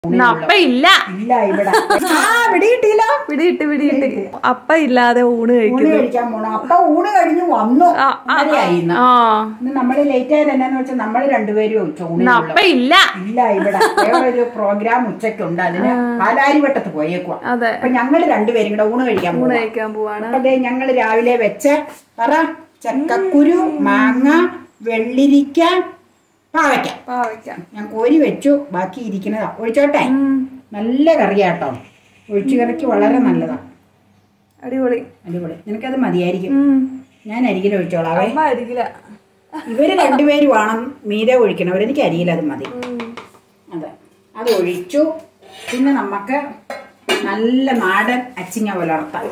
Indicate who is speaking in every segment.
Speaker 1: ഇന്ന് അപ്പ ഇല്ല
Speaker 2: ഇല്ല ഇവിടെ ആ പിടിയിട്ടില്ല
Speaker 1: പിടിയിട്ട് പിടിയിട്ട് അപ്പ ഇല്ലാതെ ഊണ്
Speaker 2: ഊണ്
Speaker 1: കഴിക്കുന്നു
Speaker 2: കഴിക്കാൻ പോണം അപ്പൊ ഊണ് കഴിഞ്ഞ് വന്നു
Speaker 1: ആ, ആ,
Speaker 2: ഇന്നലെയായി ഇന്ന്.
Speaker 1: ആ
Speaker 2: ഇന്ന് നമ്മള് ലേറ്റ് ആയത് എന്നാന്ന് വെച്ചാൽ നമ്മള് രണ്ടുപേരും
Speaker 1: ഇന്ന്
Speaker 2: ചോണില്ല
Speaker 1: അപ്പ ഇല്ല
Speaker 2: ഇല്ല ഇവിടെ വേറൊരു പ്രോഗ്രാം ഉച്ചയ്ക്കുണ്ട് അതിന് പാലാരിവട്ടത്ത് പോയേക്കുവാ
Speaker 1: അതെ
Speaker 2: അപ്പൊ ഞങ്ങള് രണ്ടുപേരും കൂടെ ഊണ് കഴിക്കാൻ
Speaker 1: ഊണ്
Speaker 2: പോവാ
Speaker 1: കഴിക്കാൻ പോവാണ്
Speaker 2: അപ്പൊ ദേ ഞങ്ങള് രാവിലെ വെച്ച പറ ചക്കക്കുരു മാങ്ങ വെള്ളിരിക്ക പാവയ്ക്ക
Speaker 1: പാവയ്ക്ക
Speaker 2: ഞാൻ കോരി വെച്ചു ബാക്കി ഇരിക്കുന്നതാ ഒഴിച്ചോട്ടെ
Speaker 1: ഉം,
Speaker 2: നല്ല കറിയാട്ടോ ഒഴിച്ചു കറിക്ക് വളരെ നല്ലതാ
Speaker 1: അടിപൊളി
Speaker 2: അടിപൊളി നിനക്കത് മതിയായിരിക്കും
Speaker 1: ഉം,
Speaker 2: ഞാൻ അരികിൽ ഒഴിച്ചോളാവേ
Speaker 1: അമ്മ അരികില
Speaker 2: ഇവര് രണ്ടുപേരും വേണം മീതെ ഒഴിക്കണവർ എനിക്ക് അരിയിൽ അത് മതി അതെ അത് ഒഴിച്ചു പിന്നെ നമുക്ക് നല്ല നാടൻ അച്ചിങ്ങ പുലർത്താം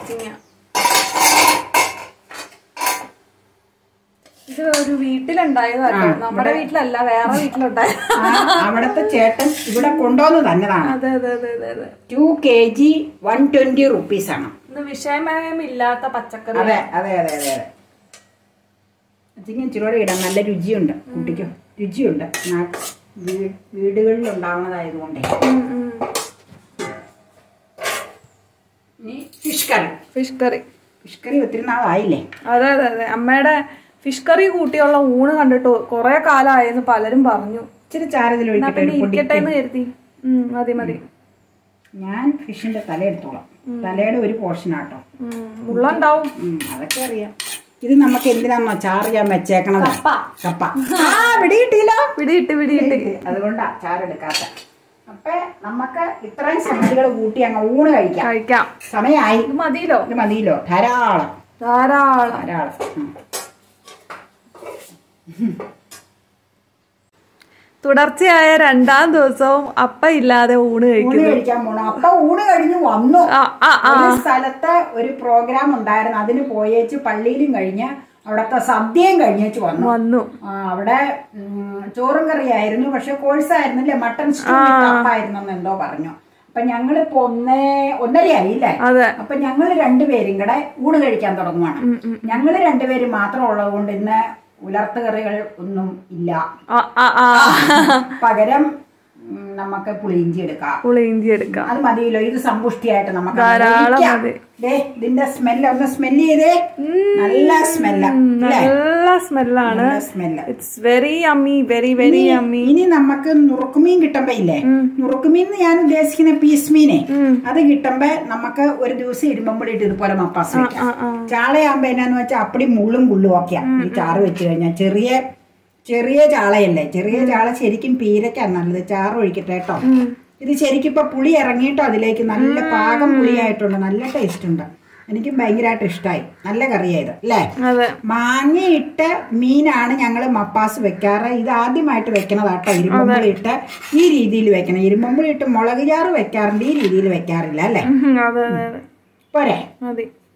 Speaker 1: ഇത് ഒരു വീട്ടിലുണ്ടായതാട്ടോ നമ്മുടെ വീട്ടിലല്ല വേറെ വീട്ടിലുണ്ടായ
Speaker 2: ആ, അവിടുത്തെ ചേട്ടൻ ഇവിടെ കൊണ്ടുവന്ന് തന്നതാണ്
Speaker 1: അതെ അതെ അതെ അതെ അതെ
Speaker 2: two K G one twenty rupees ആണ്
Speaker 1: ഇന്ന് വിഷയമയമില്ലാത്ത പച്ചക്കറി
Speaker 2: അതെ അതെ അതെ അതെ അതെ അച്ചിങ്ങ ഇച്ചിരി കൂടെ ഇടാം നല്ല രുചിയുണ്ട് കുട്ടിക്ക് രുചിയുണ്ട് നാ- വീ- വീടുകളിൽ ഉണ്ടാവുന്നതായതുകൊണ്ടേ
Speaker 1: ഉം, ഉം.
Speaker 2: ഇനി fish curry
Speaker 1: fish curry
Speaker 2: fish curry ഒത്തിരി നാളായില്ലേ
Speaker 1: അതെ അതെ അതെ അമ്മയുടെ ഫിഷ് കറി കൂട്ടിയുള്ള ഊണ് കണ്ടിട്ട് കുറെ കാലമായെന്ന് പലരും പറഞ്ഞു
Speaker 2: ഇച്ചിരി ചാരതിൽ
Speaker 1: എന്നാ
Speaker 2: ഒഴിക്കട്ടെ
Speaker 1: പിന്നെ
Speaker 2: ഒരു പൊടി
Speaker 1: ഇരിക്കട്ടെ എന്ന് കരുതി ഉം, മതി മതി
Speaker 2: ഞാൻ ഫിഷിന്റെ തല എടുത്തോളാം തലയുടെ ഒരു പോർഷൻ ആട്ടോ
Speaker 1: ഉം, മുള്ളുണ്ടാവും
Speaker 2: ഉം, അതൊക്കെ അറിയാം ഇത് നമുക്ക് എന്തിനാന്നോ ചാറ് ഞാൻ വെച്ചേക്കണത്
Speaker 1: കപ്പ.
Speaker 2: കപ്പ ആ പിടിയിട്ടില്ല
Speaker 1: പിടിയിട്ട് പിടിയിട്ട്
Speaker 2: അതുകൊണ്ടാ ചാറെടുക്കാത്ത അപ്പൊ നമുക്ക് ഇത്രയും സംഗതികൾ കൂട്ടി അങ്ങ് ഊണ് കഴിക്കാം
Speaker 1: കഴിക്കാം
Speaker 2: സമയായി
Speaker 1: ഇത് മതിയല്ലോ
Speaker 2: ഇത് മതിയല്ലോ ധാരാളം
Speaker 1: ധാരാളം
Speaker 2: ധാരാളം ഉം.
Speaker 1: തുടർച്ചയായ രണ്ടാം ദിവസവും അപ്പ ഇല്ലാതെ ഊണ്
Speaker 2: ഊണ്
Speaker 1: കഴിക്കുന്നു
Speaker 2: കഴിക്കാൻ പോണം അപ്പൊ ഊണ് കഴിഞ്ഞ് വന്നു
Speaker 1: ആ ആ ആ
Speaker 2: ഒരു സ്ഥലത്ത് ഒരു പ്രോഗ്രാം ഉണ്ടായിരുന്നു അതിന് പോയേച്ച് പള്ളിയിലും കഴിഞ്ഞ് അവിടത്തെ സദ്യയും കഴിഞ്ഞേച്ച് വന്നു
Speaker 1: വന്നു
Speaker 2: ആ, അവിടെ ഉം, ചോറും കറിയായിരുന്നു പക്ഷെ കോഴ്സായിരുന്നില്ലേ മട്ടൺ സ്റ്റൂ ടപ്പായിരുന്നു എന്തോ പറഞ്ഞു അപ്പൊ ഞങ്ങള് ഇപ്പൊ ഒന്നേ ഒന്നരയായി അല്ലേ
Speaker 1: അതെ
Speaker 2: അപ്പൊ ഞങ്ങള് രണ്ടുപേരും കൂടെ ഊണ് കഴിക്കാൻ തുടങ്ങുവാണ് ഞങ്ങള് രണ്ടുപേരും മാത്രം ഉള്ളത് കൊണ്ട് ഇന്ന് ഉലർത്ത് കറികൾ ഒന്നും ഇല്ല
Speaker 1: ആ ആ ആ
Speaker 2: പകരം ഉം, നമുക്ക് പുളിയിഞ്ചി എടുക്കാം
Speaker 1: പുളിയിഞ്ചി എടുക്കാം
Speaker 2: അത് മതിയല്ലോ ഇത് സമ്പുഷ്ടിയായിട്ട് നമുക്ക്
Speaker 1: ധാരാളം
Speaker 2: കഴിക്കാം.
Speaker 1: മതി.
Speaker 2: ദേ ഇതിന്റെ സ്മെല്ല് ഒന്ന് സ്മെല്ല് ചെയ്തേ നല്ല സ്മെല്ല
Speaker 1: നല്ല സ്മെല്ലാണ്
Speaker 2: നല്ല smell
Speaker 1: it's very yummy very very yummy
Speaker 2: ഇനി നമുക്ക് നുറുക്കുമീൻ കിട്ടുമ്പോ ഇല്ലേ നുറുക്കുമീൻ എന്ന് ഞാൻ ഉദ്ദേശിക്കുന്ന പീസ് മീനെ അത് കിട്ടുമ്പോ നമുക്ക് ഒരു ദിവസം ഇരുമ്പമ്പൊടി ഇട്ട് ഇതുപോലെ മപ്പാസ് വെക്കാം ചാളയാകുമ്പോ എന്നാന്ന് വെച്ചാൽ അപ്പടി മുള്ളും പുള്ളും ഒക്കെയാ ഈ ചാറ് വെച്ച് കഴിഞ്ഞാൽ ചെറിയ ചെറിയ ചാളയല്ലേ ചെറിയ ചാള ശരിക്കും പീരക്കാ നല്ലത് ചാറ് ഒഴിക്കട്ടെ കേട്ടോ ഇത് ശരിക്കും ഇപ്പൊ പുളി ഇറങ്ങിയിട്ടോ അതിലേക്ക് നല്ല പാകം പുളിയായിട്ടുണ്ട് നല്ല ടേസ്റ്റ് ഉണ്ട് എനിക്കും ഭയങ്കരമായിട്ട് ഇഷ്ടമായി നല്ല കറിയായത് അല്ലേ
Speaker 1: അതെ
Speaker 2: മാങ്ങയിട്ട് മീനാണ് ഞങ്ങൾ മപ്പാസ് വെക്കാറ് ഇത് ആദ്യമായിട്ട് വെക്കണതാട്ടോ ഇരുമ്പമ്പുളി ഇട്ട് ഈ രീതിയിൽ വെക്കണം ഇരുമ്പമ്പുളി ഇട്ട് മുളക് ചാറ് വെക്കാറുണ്ട് ഈ രീതിയിൽ വെക്കാറില്ല അല്ലേ
Speaker 1: ഉം, അതെ അതെ അതെ
Speaker 2: പോരെ
Speaker 1: മതി